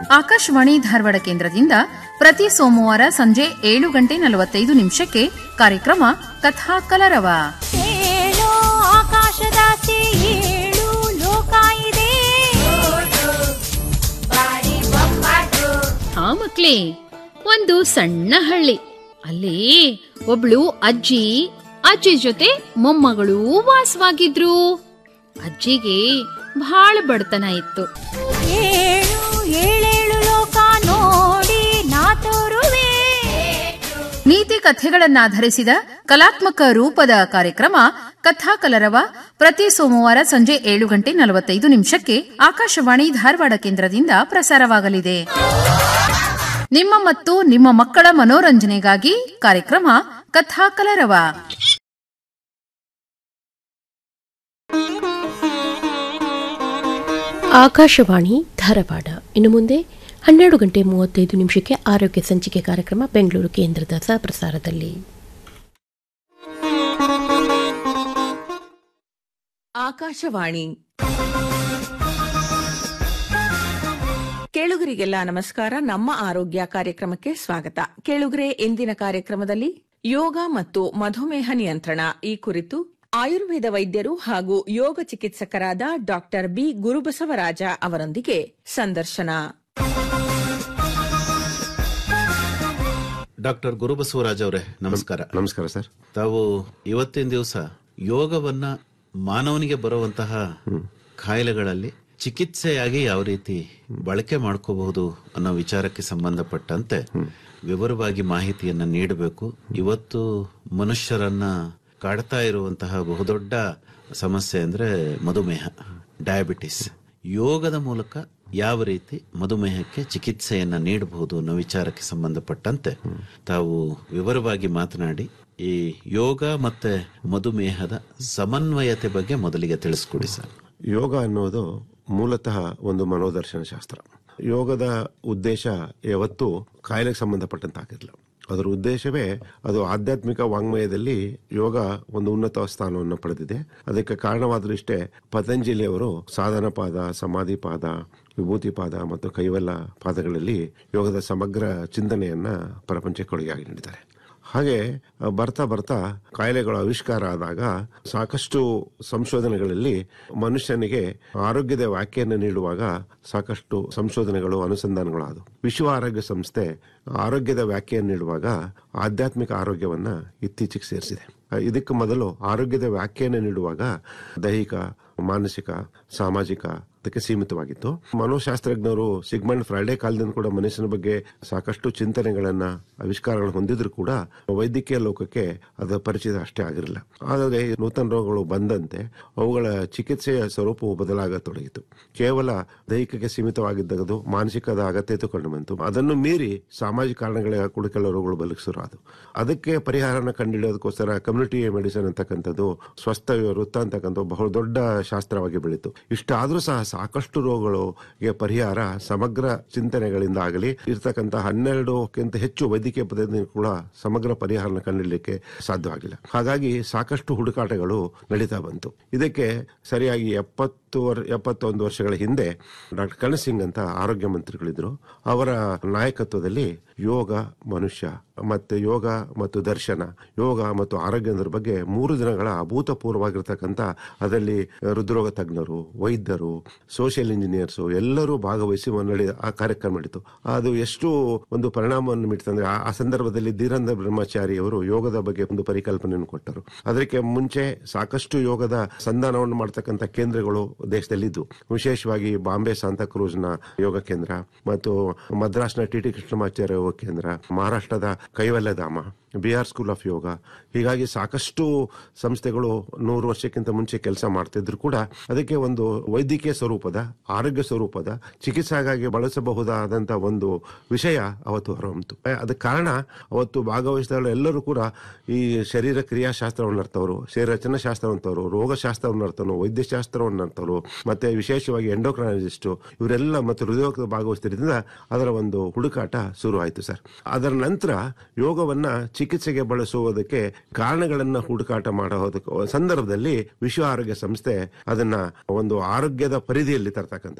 ಆಕಾಶವಾಣಿ ಧಾರವಾಡ ಕೇಂದ್ರದಿಂದ ಪ್ರತಿ ಸೋಮವಾರ ಸಂಜೆ ಏಳು ಗಂಟೆ ನಲವತ್ತೈದು ನಿಮಿಷಕ್ಕೆ ಕಾರ್ಯಕ್ರಮ ಕಥಾ ಕಲರವ ಏಳು ಆಕಾಶದಾಚೆ ಏಳು ಲೋಕ ಇದೆ ಹಾ ಮಕ್ಳೇ ಒಂದು ಸಣ್ಣ ಹಳ್ಳಿ ಅಲ್ಲಿ ಒಬ್ಳು ಅಜ್ಜಿ ಅಜ್ಜಿ ಜೊತೆ ಮೊಮ್ಮಗಳು ವಾಸವಾಗಿದ್ರು ಅಜ್ಜಿಗೆ ಬಹಳ ಬಡತನ ಇತ್ತು ಏಳು ಏಳೇಳು ಲೋಕ ನೋಡಿ ನಾ ತೋರುವೆ ನೀತಿ ಕಥೆಗಳನ್ನಾಧರಿಸಿದ ಕಲಾತ್ಮಕ ರೂಪದ ಕಾರ್ಯಕ್ರಮ ಕಥಾ ಕಲರವ ಪ್ರತಿ ಸೋಮವಾರ ಸಂಜೆ ಏಳು ಗಂಟೆ ನಲವತ್ತೈದು ನಿಮಿಷಕ್ಕೆ ಆಕಾಶವಾಣಿ ಧಾರವಾಡ ಕೇಂದ್ರದಿಂದ ಪ್ರಸಾರವಾಗಲಿದೆ ನಿಮ್ಮ ಮತ್ತು ನಿಮ್ಮ ಮಕ್ಕಳ ಮನೋರಂಜನೆಗಾಗಿ ಕಾರ್ಯಕ್ರಮ ಕಥಾ ಕಲರವ ಆಕಾಶವಾಣಿ ಧಾರವಾಡ ಇನ್ನು ಮುಂದೆ ಹನ್ನೆರಡು ಗಂಟೆ ಮೂವತ್ತೈದು ನಿಮಿಷಕ್ಕೆ ಆರೋಗ್ಯ ಸಂಚಿಕೆ ಕಾರ್ಯಕ್ರಮ ಬೆಂಗಳೂರು ಕೇಂದ್ರದ ಸಹಪ್ರಸಾರದಲ್ಲಿ ಆಕಾಶವಾಣಿ ಕೇಳುಗರಿಗೆಲ್ಲ ನಮಸ್ಕಾರ ನಮ್ಮ ಆರೋಗ್ಯ ಕಾರ್ಯಕ್ರಮಕ್ಕೆ ಸ್ವಾಗತ ಕೇಳುಗರೆ ಇಂದಿನ ಕಾರ್ಯಕ್ರಮದಲ್ಲಿ ಯೋಗ ಮತ್ತು ಮಧುಮೇಹ ನಿಯಂತ್ರಣ ಈ ಕುರಿತು ಆಯುರ್ವೇದ ವೈದ್ಯರು ಹಾಗೂ ಯೋಗ ಚಿಕಿತ್ಸಕರಾದ ಡಾಕ್ಟರ್ ಬಿ ಗುರುಬಸವರಾಜ ಅವರೊಂದಿಗೆ ಸಂದರ್ಶನ ಡಾಕ್ಟರ್ ಗುರುಬಸವರಾಜ್ ಅವರೇ ನಮಸ್ಕಾರ ನಮಸ್ಕಾರ ಸರ್ ತಾವು ಇವತ್ತಿನ ದಿವಸ ಯೋಗವನ್ನ ಮಾನವನಿಗೆ ಬರುವಂತಹ ಕಾಯಿಲೆಗಳಲ್ಲಿ ಚಿಕಿತ್ಸೆಯಾಗಿ ಯಾವ ರೀತಿ ಬಳಕೆ ಮಾಡ್ಕೋಬಹುದು ಅನ್ನೋ ವಿಚಾರಕ್ಕೆ ಸಂಬಂಧಪಟ್ಟಂತೆ ವಿವರವಾಗಿ ಮಾಹಿತಿಯನ್ನ ನೀಡಬೇಕು ಇವತ್ತು ಮನುಷ್ಯರನ್ನ ಕಾಡ್ತಾ ಇರುವಂತಹ ಬಹುದೊಡ್ಡ ಸಮಸ್ಯೆ ಅಂದ್ರೆ ಮಧುಮೇಹ ಡಯಾಬಿಟಿಸ್ ಯೋಗದ ಮೂಲಕ ಯಾವ ರೀತಿ ಮಧುಮೇಹಕ್ಕೆ ಚಿಕಿತ್ಸೆಯನ್ನ ನೀಡಬಹುದು ಅನ್ನೋ ವಿಚಾರಕ್ಕೆ ಸಂಬಂಧಪಟ್ಟಂತೆ ತಾವು ವಿವರವಾಗಿ ಮಾತನಾಡಿ ಈ ಯೋಗ ಮತ್ತೆ ಮಧುಮೇಹದ ಸಮನ್ವಯತೆ ಬಗ್ಗೆ ಮೊದಲಿಗೆ ತಿಳಿಸ್ಕೊಡಿ ಸರ್ ಯೋಗ ಅನ್ನೋದು ಮೂಲತಃ ಒಂದು ಮನೋದರ್ಶನ ಶಾಸ್ತ್ರ ಯೋಗದ ಉದ್ದೇಶ ಯಾವತ್ತೂ ಕಾಯಿಲೆಗೆ ಸಂಬಂಧಪಟ್ಟಂತಾಗಿರಲಿಲ್ಲ ಅದರ ಉದ್ದೇಶವೇ ಅದು ಆಧ್ಯಾತ್ಮಿಕ ವಾಂಗ್ಮಯದಲ್ಲಿ ಯೋಗ ಒಂದು ಉನ್ನತ ಸ್ಥಾನವನ್ನು ಪಡೆದಿದೆ ಅದಕ್ಕೆ ಕಾರಣವಾದರೂ ಇಷ್ಟೇ ಪತಂಜಲಿಯವರು ಸಾಧನ ಪಾದ ಸಮಾಧಿ ಪಾದ ವಿಭೂತಿ ಪಾದ ಮತ್ತು ಕೈವಲ್ಲ ಪಾದಗಳಲ್ಲಿ ಯೋಗದ ಸಮಗ್ರ ಚಿಂತನೆಯನ್ನ ಪ್ರಪಂಚಕ್ಕೆ ಕೊಡುಗೆಯಾಗಿ ನೀಡಿದ್ದಾರೆ ಹಾಗೆ ಅ, ಬರ್ತಾ ಬರ್ತಾ ಕಾಯಿಲೆಗಳು ಆವಿಷ್ಕಾರ ಆದಾಗ ಸಾಕಷ್ಟು ಸಂಶೋಧನೆಗಳಲ್ಲಿ ಮನುಷ್ಯನಿಗೆ ಆರೋಗ್ಯದ ವ್ಯಾಖ್ಯೆಯನ್ನು ನೀಡುವಾಗ ಸಾಕಷ್ಟು ಸಂಶೋಧನೆಗಳು ಅನುಸಂಧಾನಗಳು ಆದವು ವಿಶ್ವ ಆರೋಗ್ಯ ಸಂಸ್ಥೆ ಆರೋಗ್ಯದ ವ್ಯಾಖ್ಯೆಯನ್ನು ನೀಡುವಾಗ ಆಧ್ಯಾತ್ಮಿಕ ಆರೋಗ್ಯವನ್ನ ಇತ್ತೀಚೆಗೆ ಸೇರಿಸಿದೆ ಅ, ಇದಕ್ಕೆ ಮೊದಲು ಆರೋಗ್ಯದ ವ್ಯಾಖ್ಯೆಯನ್ನು ನೀಡುವಾಗ ದೈಹಿಕ ಮಾನಸಿಕ ಸಾಮಾಜಿಕ ಅದಕ್ಕೆ ಸೀಮಿತವಾಗಿತ್ತು ಮನೋಶಾಸ್ತ್ರಜ್ಞರು ಸಿಗ್ಮಂಡ್ ಫ್ರೈಡೆ ಕಾಲದಿಂದ ಕೂಡ ಮನುಷ್ಯನ ಬಗ್ಗೆ ಸಾಕಷ್ಟು ಚಿಂತನೆಗಳನ್ನ ಆವಿಷ್ಕಾರಗಳನ್ನು ಹೊಂದಿದ್ರು ಕೂಡ ವೈದ್ಯಕೀಯ ಲೋಕಕ್ಕೆ ಅದರ ಪರಿಚಿತ ಅಷ್ಟೇ ಆಗಿರಲಿಲ್ಲ ಆದರೆ ನೂತನ ರೋಗಗಳು ಬಂದಂತೆ ಅವುಗಳ ಚಿಕಿತ್ಸೆಯ ಸ್ವರೂಪವು ಬದಲಾಗತೊಡಗಿತು ಕೇವಲ ದೈಹಿಕಕ್ಕೆ ಸೀಮಿತವಾಗಿದ್ದದು ಮಾನಸಿಕದ ಅಗತ್ಯತೆ ಕಂಡು ಬಂತು ಅದನ್ನು ಮೀರಿ ಸಾಮಾಜಿಕ ಕಾರಣಗಳ ಕೂಡ ಕೆಲವು ರೋಗಗಳು ಬಲಗಿಸರು ಅದು ಅದಕ್ಕೆ ಪರಿಹಾರನ ಕಂಡುಹಿಡಿಯೋದಕ್ಕೋಸ್ಕರ ಕಮ್ಯುನಿಟಿ ಮೆಡಿಸಿನ್ ಅಂತಕ್ಕಂಥದ್ದು ಸ್ವಸ್ಥ ವೃತ್ತ ಅಂತಕ್ಕಂಥ ಬಹು ದೊಡ್ಡ ಶಾಸ್ತ್ರವಾಗಿ ಬೆಳೀತು ಇಷ್ಟಾದ್ರೂ ಸಹ ಸಾಕಷ್ಟು ರೋಗಗಳಿಗೆ ಪರಿಹಾರ ಸಮಗ್ರ ಚಿಂತನೆಗಳಿಂದ ಆಗಲಿ ಇರ್ತಕ್ಕಂಥ ಹನ್ನೆರಡುಕ್ಕಿಂತ ಹೆಚ್ಚು ವೈದ್ಯಕೀಯ ಪದ್ಧತಿ ಕೂಡ ಸಮಗ್ರ ಪರಿಹಾರನ ಕಂಡುಹಿಡಲಿಕ್ಕೆ ಸಾಧ್ಯವಾಗಿಲ್ಲ ಹಾಗಾಗಿ ಸಾಕಷ್ಟು ಹುಡುಕಾಟಗಳು ನಡೀತಾ ಬಂತು ಇದಕ್ಕೆ ಸರಿಯಾಗಿ ಎಪ್ಪತ್ತು ವರ್ ಎಪ್ಪತ್ತೊಂದು ವರ್ಷಗಳ ಹಿಂದೆ ಡಾಕ್ಟರ್ ಕರಣ್ ಸಿಂಗ್ ಅಂತ ಆರೋಗ್ಯ ಮಂತ್ರಿಗಳಿದ್ರು ಅವರ ನಾಯಕತ್ವದಲ್ಲಿ ಯೋಗ ಮನುಷ್ಯ ಮತ್ತೆ ಯೋಗ ಮತ್ತು ದರ್ಶನ ಯೋಗ ಮತ್ತು ಆರೋಗ್ಯದ ಬಗ್ಗೆ ಮೂರು ದಿನಗಳ ಅಭೂತಪೂರ್ವವಾಗಿರ್ತಕ್ಕಂಥ ಅದರಲ್ಲಿ ಹೃದ್ರೋಗ ತಜ್ಞರು ವೈದ್ಯರು ಸೋಷಿಯಲ್ ಇಂಜಿನಿಯರ್ಸ್ ಎಲ್ಲರೂ ಭಾಗವಹಿಸಿ ನಡೆ ಆ ಕಾರ್ಯಕ್ರಮ ನಡೀತು ಅದು ಎಷ್ಟು ಒಂದು ಪರಿಣಾಮವನ್ನು ಮಿಡ್ತಂದ್ರೆ ಆ- ಆ ಸಂದರ್ಭದಲ್ಲಿ ಧೀರಂದ್ರ ಬ್ರಹ್ಮಚಾರಿ ಅವರು ಯೋಗದ ಬಗ್ಗೆ ಒಂದು ಪರಿಕಲ್ಪನೆಯನ್ನು ಕೊಟ್ಟರು ಅದಕ್ಕೆ ಮುಂಚೆ ಸಾಕಷ್ಟು ಯೋಗದ ಸಂಧಾನವನ್ನು ಮಾಡ್ತಕ್ಕಂಥ ಕೇಂದ್ರಗಳು ದೇಶದಲ್ಲಿದ್ದು ವಿಶೇಷವಾಗಿ ಬಾಂಬೆ ಸಾಂತಾಕ್ರೂಸ್ನ ಯೋಗ ಕೇಂದ್ರ ಮತ್ತು ಮದ್ರಾಸ್ನ ಟಿ ಟಿ ಕೃಷ್ಣಮಾಚಾರ್ಯ ಯೋಗ ಕೇಂದ್ರ ಮಹಾರಾಷ್ಟ್ರದ Kaivalyadhama Bihar school of yoga ಹೀಗಾಗಿ ಸಾಕಷ್ಟು ಸಂಸ್ಥೆಗಳು ನೂರು ವರ್ಷಕ್ಕಿಂತ ಮುಂಚೆ ಕೆಲಸ ಮಾಡ್ತಿದ್ರು ಕೂಡ ಅದಕ್ಕೆ ಒಂದು ವೈದ್ಯಕೀಯ ಸ್ವರೂಪದ ಆರೋಗ್ಯ ಸ್ವರೂಪದ ಚಿಕಿತ್ಸೆಗಾಗಿ ಬಳಸಬಹುದಾದಂತ ಒಂದು ವಿಷಯ ಅವತ್ತು ಹೊರಹೊಮ್ಮಿತು ಅದಕ್ಕೆ ಕಾರಣ ಅವತ್ತು ಭಾಗವಹಿಸಿದ ಎಲ್ಲರೂ ಕೂಡ ಈ ಶರೀರ ಕ್ರಿಯಾಶಾಸ್ತ್ರವನ್ನು ಅರ್ಥವರು ಶರೀರ ರಚನಾ ಶಾಸ್ತ್ರವಂತವರು ರೋಗಶಾಸ್ತ್ರವನ್ನು ಅರ್ಥವರು ವೈದ್ಯಶಾಸ್ತ್ರವನ್ನು ಅರ್ಥವರು ಮತ್ತೆ ವಿಶೇಷವಾಗಿ ಎಂಡೋಕ್ರಾಲಜಿಸ್ಟ್ ಇವರೆಲ್ಲ ಮತ್ತು ಹೃದಯ ಭಾಗವಹಿಸಿದ್ರಿಂದ ಅದರ ಒಂದು ಹುಡುಕಾಟ ಶುರು ಆಯಿತು ಸರ್ ಅದರ ನಂತರ ಯೋಗವನ್ನ ಚಿಕಿತ್ಸೆಗೆ ಬಳಸುವುದಕ್ಕೆ ಕಾರಣಗಳನ್ನ ಹುಡುಕಾಟ ಮಾಡೋದಕ್ಕೆ ಸಂದರ್ಭದಲ್ಲಿ ವಿಶ್ವ ಆರೋಗ್ಯ ಸಂಸ್ಥೆ ಅದನ್ನ ಒಂದು ಆರೋಗ್ಯದ ಪರಿಧಿಯಲ್ಲಿ ತರ್ತಕ್ಕಂಥ